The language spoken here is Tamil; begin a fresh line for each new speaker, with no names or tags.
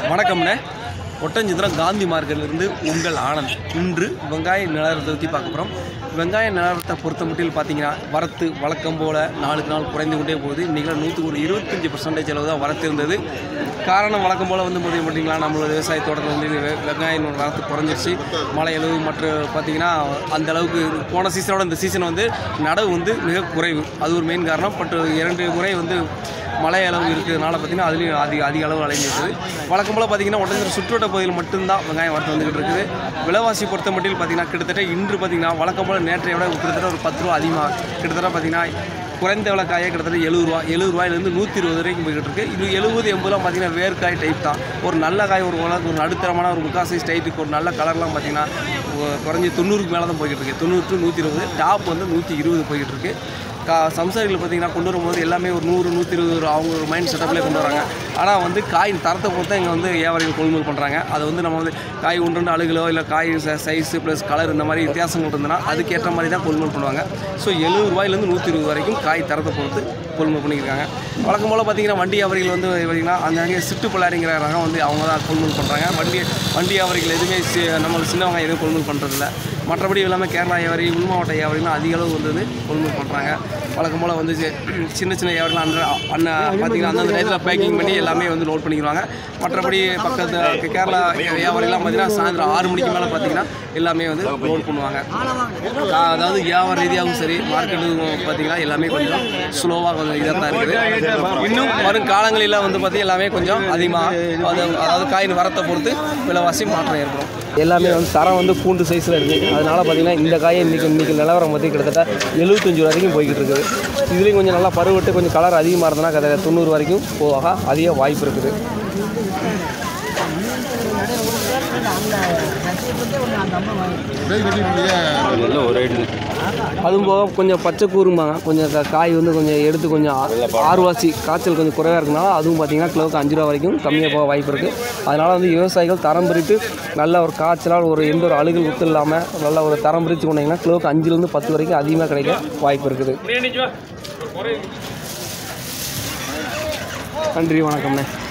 வணக்கம்ண்ணே ஒட்டஞ்சித்திரம் காந்தி மார்க்கெட்லேருந்து உங்கள் ஆனந்த் இன்று வெங்காய நிலவரத்தை பற்றி பார்க்க போகிறோம் வெங்காய நிலவரத்தை பொறுத்த மட்டும் பார்த்தீங்கன்னா வரத்து வழக்கம் போல் நாளுக்கு நாள் குறைந்து கொண்டே போகுது இன்றைக்கி நூற்றுக்கு ஒரு இருபத்தஞ்சி பர்சன்டேஜ் அளவு தான் வரத்து இருந்தது காரணம் வழக்கம் போல் வந்து பார்த்தீங்க பார்த்தீங்களா நம்மளோட விவசாய தோட்டத்தில் வந்து வெ- வெங்காயம் வரத்து குறைஞ்சிருச்சு மழை அளவு மற்ற பார்த்தீங்கன்னா அந்த அளவுக்கு போன சீசனோட இந்த சீசன் வந்து நடவு வந்து மிக குறைவு அது ஒரு மெயின் காரணம் பட் இரண்டு முறை வந்து மழை அளவு இருக்கிறதுனால பார்த்தீங்கன்னா அதுலேயும் அதிக அதிக அளவு அலைஞ்சிருக்குது வழக்கம் போல் பார்த்தீங்கன்னா உடனே சுற்றுவட்ட பகுதியில் மட்டும்தான் வெங்காயம் வரத்து வந்துக்கிட்டு இருக்குது விலைவாசி பொறுத்த மட்டும் பார்த்தீங்கன்னா கிட்டத்தட்ட இன்று பார்த்தீங்கன்னா வழக்கம் போல் நேற்றைய விட கிட்டத்தட்ட ஒரு பத்து ரூபா அதிகமாக கிட்டத்தட்ட பார்த்தீங்கன்னா குறைந்த விலைக்காயே கிட்டத்தட்ட எழுபது ரூபா எழுபது ரூபாயிலேருந்து நூற்றி இருபது வரைக்கும் போய்கிட்டு இருக்கு இது எழுபது எண்பதுலாம் பார்த்தீங்கன்னா வேர்க்காய் டைப் தான் ஒரு நல்ல காய் ஒரு உலக ஒரு நடுத்தரமான ஒரு முக்கால் சைஸ் டைட்டுக்கு ஒரு நல்ல கலர்லாம் பார்த்தீங்கன்னா ஒ- குறைஞ்சி தொண்ணூறுக்கு மேலே தான் போய்கிட்டு இருக்கு தொண்ணூறு to நூற்றி இருபது டாப் வந்து நூற்றி இருபது போய்கிட்டு இருக்கு கா சம்சாரிகள் பார்த்தீங்கன்னா கொண்டு வரும்போது எல்லாமே ஒரு நூறு நூற்றி இருபது ரூபா அவங்க ஒரு மைண்ட் செட்டப்லேயே கொண்டு வராங்க ஆனால் வந்து காய் தரத்தை பொறுத்து இங்கே வந்து வியாபாரிகள் கொள்முதல் பண்ணுறாங்க அதை வந்து நம்ம வந்து காய் ஒன்று ரெண்டு அழுகலோ இல்லை காய் சைஸு ப்ளஸ் கலர் இந்த மாதிரி வித்தியாசங்கள் இருந்ததுன்னா அதுக்கேற்ற மாதிரி தான் கொள்முதல் பண்ணுவாங்க ஸோ எழுபது ரூபாயிலேருந்து நூற்றி இருபது வரைக்கும் காய் தரத்தை பொறுத்து கொள்முதல் பண்ணியிருக்காங்க வழக்கம் போல் பார்த்தீங்கன்னா வண்டி வியாபாரிகள் வந்து பார்த்தீங்கன்னா அந்த சிட்டு பல்லாரிங்கிற ரகம் வந்து அவங்க தான் கொள்முதல் பண்ணுறாங்க வண்டி வண்டி வியாபாரிகள் எதுவுமே சி- நம்ம சின்னவங்க எதுவும் கொள்முதல் பண்ணுறதில்ல மற்றபடி எல்லாமே கேரளா வியாபாரி உள் மாவட்ட வியாபாரிகளும் அதிக அளவு வந்து கொள்முதல் பண்ணுறாங்க வழக்கம் போல் வந்து சி- சின்ன சின்ன வியாபாரிகள் அந்த அண்ணன் பார்த்தீங்கன்னா அந்தந்த நேரத்தில் பேக்கிங் பண்ணி எல்லாமே வந்து லோட் பண்ணிக்கிறாங்க மற்றபடி பக்கத்து கேரளா வியாபாரிலாம் பார்த்தீங்கன்னா சாயந்தரம் ஆறு மணிக்கு மேலே பார்த்தீங்கன்னா எல்லாமே வந்து லோட் பண்ணுவாங்க ஆஹ் அதாவது வியாபார ரீதியாகவும் சரி மார்க்கெட்டு பார்த்தீங்கன்னா எல்லாமே கொஞ்சம் ஸ்லோவாக கொஞ்சம் இதாக தான் இருக்குது இன்னும் வரும் காலங்களில் வந்து பார்த்தீங்கன்னா எல்லாமே கொஞ்சம் அதிகமாக அது அதாவது காயின் வரத்தை பொறுத்து விலைவாசி மாற்றம் ஏற்படும் எல்லாமே வந்து தரம் வந்து பூண்டு சைஸில் இருக்குது அதனால் பார்த்தீங்கன்னா இந்த காயை இன்றைக்கி இன்றைக்கி நிலவரம் வந்து கிட்டத்தட்ட எழுபத்தஞ்சு வரைக்கும் போய்கிட்டு இருக்குது இதுலேயும் கொஞ்சம் நல்லா பருவட்டு கொஞ்சம் கலர் அதிகமாக இருந்ததுன்னா கிட்டத்தட்ட தொண்ணூறு வரைக்கும் போக அதிக வாய்ப்பு இருக்குது அதுவும் போக கொஞ்சம் பச்சை கூறும்பாங்க கொஞ்சம் க- காய் வந்து கொஞ்சம் எடுத்து கொஞ்சம் ஆ- ஆறுவாசி காய்ச்சல் கொஞ்சம் குறைவாக இருக்கனால அதுவும் பார்த்தீங்கன்னா கிலோவுக்கு அஞ்சு ரூபா வரைக்கும் கம்மியாக போக வாய்ப்பு இருக்குது அதனால் வந்து விவசாயிகள் தரம் பிரித்து நல்ல ஒரு காய்ச்சலால் ஒரு எந்த ஒரு அழுகல் குத்து இல்லாமல் நல்ல ஒரு தரம் பிரித்து கொண்டீங்கன்னா கிலோவுக்கு அஞ்சுலேருந்து பத்து வரைக்கும் அதிகமாக கிடைக்க வாய்ப்பு இருக்குது நன்றி வணக்கம்ண்ணே